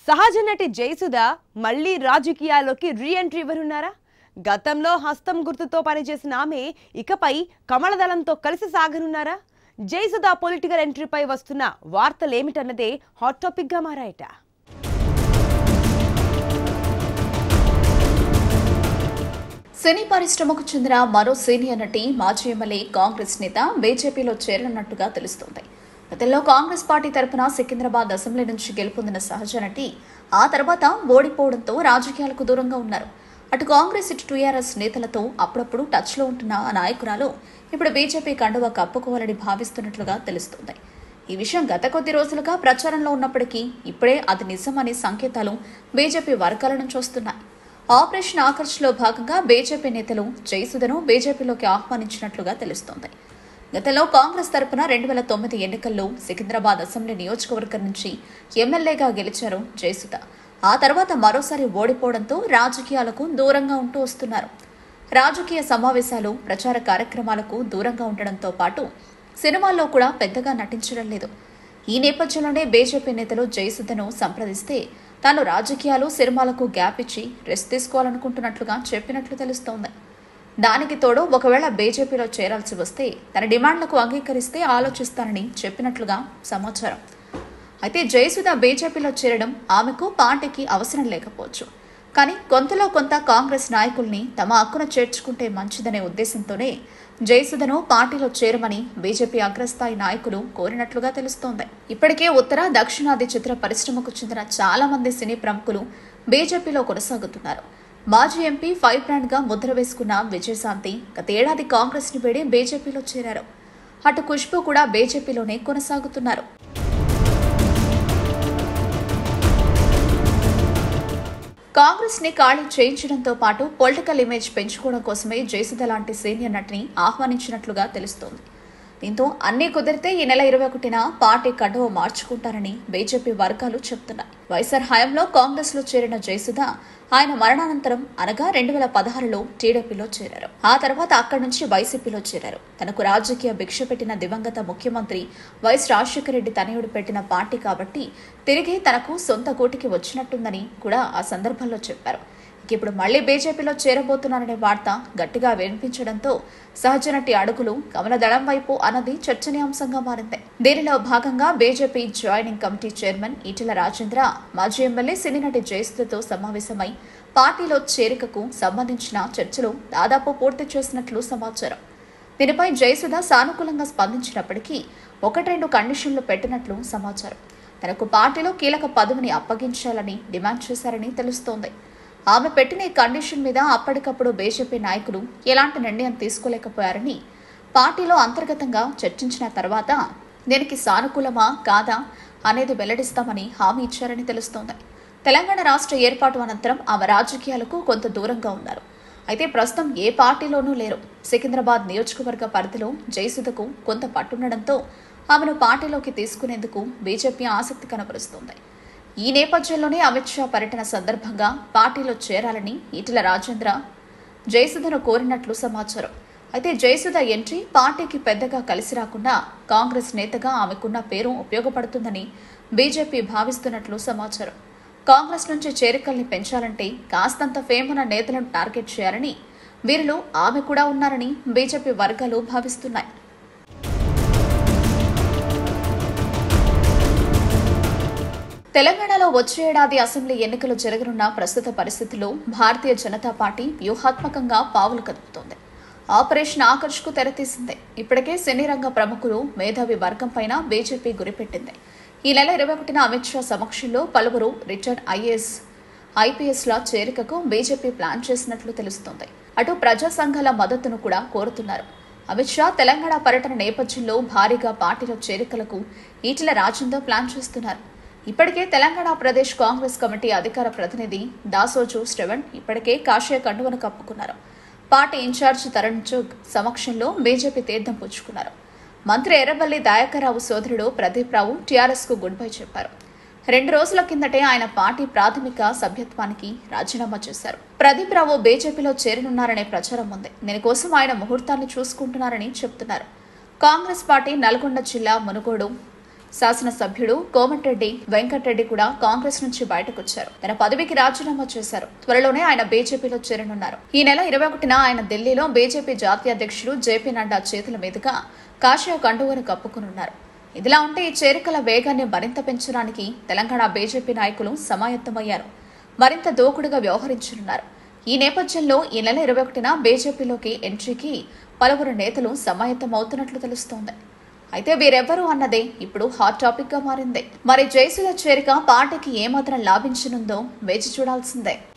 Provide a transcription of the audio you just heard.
సహజ నటి జయసుధ మళ్ళీ రాజకీయాల్లోకి రీ ఎంట్రీ ఇవ్వనున్నారా గతంలో హస్తం గుర్తుతో పనిచేసిన ఆమె ఇకపై కమలదళంతో కలిసి సాగనున్నారా జయసుధ పొలిటికల్ ఎంట్రీపై వస్తున్న వార్తలేమిటన్నదే హాట్ టాపిక్గా మారాయట సినీ పరిశ్రమకు చెందిన మరో సీనియర్ నటి మాజీ ఎమ్మెల్యే కాంగ్రెస్ నేత బీజేపీలో చేరనున్నట్టుగా తెలుస్తోంది గతంలో కాంగ్రెస్ పార్టీ తరపున సికింద్రాబాద్ అసెంబ్లీ నుంచి గెలుపొందిన సహజ నటి ఆ తర్వాత ఓడిపోవడంతో రాజకీయాలకు దూరంగా ఉన్నారు అటు కాంగ్రెస్ ఇటు టీఆర్ఎస్ నేతలతో అప్పుడప్పుడు టచ్లో ఉంటున్న ఆ నాయకురాలు ఇప్పుడు బీజేపీ కండువా కప్పుకోవాలని భావిస్తున్నట్లుగా తెలుస్తోంది ఈ విషయం గత కొద్ది రోజులుగా ప్రచారంలో ఉన్నప్పటికీ ఇప్పుడే అది నిజమనే సంకేతాలు బీజేపీ వర్గాల నుంచి వస్తున్నాయి ఆపరేషన్ ఆకర్ష్లో భాగంగా బీజేపీ నేతలు జయసుధను బీజేపీలోకి ఆహ్వానించినట్లుగా తెలుస్తోంది గతంలో కాంగ్రెస్ తరపున రెండు వేల తొమ్మిది ఎన్నికల్లో సికింద్రాబాద్ అసెంబ్లీ నియోజకవర్గం నుంచి ఎమ్మెల్యేగా గెలిచారు జయసుధ ఆ తర్వాత మరోసారి ఓడిపోవడంతో రాజకీయాలకు దూరంగా ఉంటూ వస్తున్నారు రాజకీయ సమావేశాలు ప్రచార కార్యక్రమాలకు దూరంగా ఉండడంతో పాటు సినిమాల్లో కూడా పెద్దగా నటించడం లేదు ఈ నేపథ్యంలోనే బీజేపీ నేతలు జయసుధను సంప్రదిస్తే తాను రాజకీయాలు సినిమాలకు గ్యాప్ ఇచ్చి రెస్ట్ తీసుకోవాలనుకుంటున్నట్లుగా చెప్పినట్లు తెలుస్తోంది దానికి తోడు ఒకవేళ బీజేపీలో చేరాల్సి వస్తే తన డిమాండ్లకు అంగీకరిస్తే ఆలోచిస్తానని చెప్పినట్లుగా సమాచారం అయితే జయసుధ బీజేపీలో చేరడం ఆమెకు పార్టీకి అవసరం లేకపోవచ్చు కానీ కొంతలో కొంత కాంగ్రెస్ నాయకుల్ని తమ హక్కున చేర్చుకుంటే మంచిదనే ఉద్దేశంతోనే జయసుధను పార్టీలో చేరమని బీజేపీ అగ్రస్థాయి నాయకులు కోరినట్లుగా తెలుస్తోంది ఇప్పటికే ఉత్తర దక్షిణాది చిత్ర పరిశ్రమకు చెందిన చాలా మంది సినీ ప్రముఖులు బీజేపీలో కొనసాగుతున్నారు మాజీ ఎంపీ ఫైవ్ బ్రాండ్ గా ముద్ర వేసుకున్న విజయశాంతి గతేడాది కాంగ్రెస్ ని వీడి బీజేపీలో చేరారు అటు ఖుష్బు కూడా బీజేపీలోనే కొనసాగుతున్నారు కాంగ్రెస్ ని ఖాళీ చేయించడంతో పాటు పొలిటికల్ ఇమేజ్ పెంచుకోవడం కోసమే జయసుధ లాంటి సీనియర్ నటిని ఆహ్వానించినట్లుగా తెలుస్తోంది దీంతో అన్ని కుదిరితే ఈ నెల ఇరవై ఒకటిన పార్టీ కండువ మార్చుకుంటారని బీజేపీ వర్గాలు చెప్తున్నాయి వైఎస్ఆర్ హయాంలో కాంగ్రెస్ లో చేరిన జయసుధ ఆయన మరణానంతరం అనగా రెండు వేల పదహారులో టీడీపీలో చేరారు ఆ తర్వాత అక్కడి నుంచి వైసీపీలో చేరారు తనకు రాజకీయ భిక్ష పెట్టిన దివంగత ముఖ్యమంత్రి వైఎస్ రాజశేఖర రెడ్డి తనయుడు పెట్టిన పార్టీ కాబట్టి తిరిగి తనకు సొంత కోటికి వచ్చినట్టుందని కూడా ఆ సందర్భంలో చెప్పారు ఇక ఇప్పుడు మళ్లీ బీజేపీలో చేరబోతున్నారనే వార్త గట్టిగా వినిపించడంతో సహజ నటి అడుగులు కమలదళం వైపు అన్నది చర్చనీయాంశంగా మారింది దీనిలో భాగంగా BJP joining committee chairman Etela Rajendra మాజీ ఎమ్మెల్యే సినీ నటి జయసుధతో సమావేశమై పార్టీలో చేరికకు సంబంధించిన చర్చలు దాదాపు పూర్తి చేసినట్లు సమాచారం దీనిపై జయసుధ సానుకూలంగా స్పందించినప్పటికీ ఒకటి రెండు కండిషన్లు పెట్టినట్లు సమాచారం తనకు పార్టీలో కీలక పదవిని అప్పగించాలని డిమాండ్ చేశారని తెలుస్తోంది ఆమె పెట్టిన ఈ కండిషన్ మీద అప్పటికప్పుడు బీజేపీ నాయకులు ఎలాంటి నిర్ణయం తీసుకోలేకపోయారని పార్టీలో అంతర్గతంగా చర్చించిన తర్వాత దీనికి సానుకూలమా కాదా అనేది వెల్లడిస్తామని హామీ ఇచ్చారని తెలుస్తోంది తెలంగాణ రాష్ట్ర ఏర్పాటు అనంతరం ఆమె రాజకీయాలకు కొంత దూరంగా ఉన్నారు అయితే ప్రస్తుతం ఏ పార్టీలోనూ లేరు సికింద్రాబాద్ నియోజకవర్గ పరిధిలో జయసుధకు కొంత పట్టుండడంతో ఆమెను పార్టీలోకి తీసుకునేందుకు బీజేపీ ఆసక్తి కనబరుస్తోంది ఈ నేపథ్యంలోనే అమిత్ షా పర్యటన సందర్భంగా పార్టీలో చేరాలని ఈటెల రాజేంద్ర జయసుధను కోరినట్లు సమాచారం అయితే జయసుధ ఎంట్రీ పార్టీకి పెద్దగా కలిసి రాకుండా కాంగ్రెస్ నేతగా ఆమెకున్న పేరు ఉపయోగపడుతుందని బీజేపీ భావిస్తున్నట్లు సమాచారం కాంగ్రెస్ నుంచి చేరికల్ని పెంచాలంటే కాస్తంత ఫేమ్ ఉన్న నేతలను టార్గెట్ చేయాలని వీరిలో ఆమె కూడా ఉన్నారని బీజేపీ వర్గాలు భావిస్తున్నాయి తెలంగాణలో వచ్చే ఏడాది అసెంబ్లీ ఎన్నికలు జరగనున్న ప్రస్తుత పరిస్థితుల్లో భారతీయ జనతా పార్టీ వ్యూహాత్మకంగా పావులు కదుపుతోంది ఆపరేషన్ ఆకర్ష్కు తెరతీసింది ఇప్పటికే సినీ రంగ ప్రముఖులు మేధావి వర్గం పైన బీజేపీ గురిపెట్టింది ఈ నెల ఇరవై ఒకటిన అమిత్ షా సమక్షంలో పలువురు రిటర్న్ ఐఏఎస్ ఐపీఎస్ల చేరికకు బీజేపీ ప్లాన్ చేసినట్లు తెలుస్తోంది అటు ప్రజా సంఘాల మద్దతును కూడా కోరుతున్నారు అమిత్ షా తెలంగాణ పర్యటన నేపథ్యంలో భారీగా పార్టీలో చేరికలకు ఈటెల రాజేందర్ ప్లాన్ చేస్తున్నారు ఇప్పటికే తెలంగాణ ప్రదేశ్ కాంగ్రెస్ కమిటీ అధికార ప్రతినిధి దాసోజు శ్రవణ్ ఇప్పటికే కాషాయ కండువను కప్పుకున్నారు పార్టీ ఇన్ఛార్జ్ తరుణ్ చుగ్ సమక్షంలో బీజేపీ తీర్థం పుచ్చుకున్నారు మంత్రి ఎర్రబల్లి దయాకర్రావు సోదరుడు ప్రదీప్ రావు టీఆర్ఎస్ కు గుడ్ బై చెప్పారు రెండు రోజుల కిందటే ఆయన పార్టీ ప్రాథమిక సభ్యత్వానికి రాజీనామా చేశారు ప్రదీప్ రావు బీజేపీలో చేరనున్నారనే ప్రచారం ఉంది దీనికోసం ఆయన ముహూర్తాన్ని చూసుకుంటున్నారని చెప్తున్నారు కాంగ్రెస్ పార్టీ నల్గొండ జిల్లా మునుగోడు శాసనసభ్యుడు కోమటిరెడ్డి వెంకటరెడ్డి కూడా కాంగ్రెస్ నుంచి బయటకొచ్చారు తన పదవికి రాజీనామా చేశారు త్వరలోనే ఆయన బీజేపీలో చేరనున్నారు ఈ నెల ఇరవై ఒకటిన ఆయన ఢిల్లీలో బీజేపీ జాతీయ అధ్యక్షుడు జేపీ నడ్డా చేతుల మీదుగా కాషాయ కండువను కప్పుకునున్నారు ఇదిలా ఉంటే ఈ చేరికల వేగాన్ని మరింత పెంచడానికి తెలంగాణ బీజేపీ నాయకులు సమాయత్తమయ్యారు మరింత దూకుడుగా వ్యవహరించనున్నారు ఈ నేపథ్యంలో ఈ నెల ఇరవై ఒకటిన బీజేపీలోకి ఎంట్రీకి పలువురు నేతలు సమాయత్తమవుతున్నట్లు తెలుస్తోంది అయితే వీరెవ్వరు అన్నదే ఇప్పుడు హాట్ టాపిక్ గా మారింది మరి జయసుధ చేరిక పార్టీకి ఏమాత్రం లాభించనుందో వేచి చూడాల్సిందే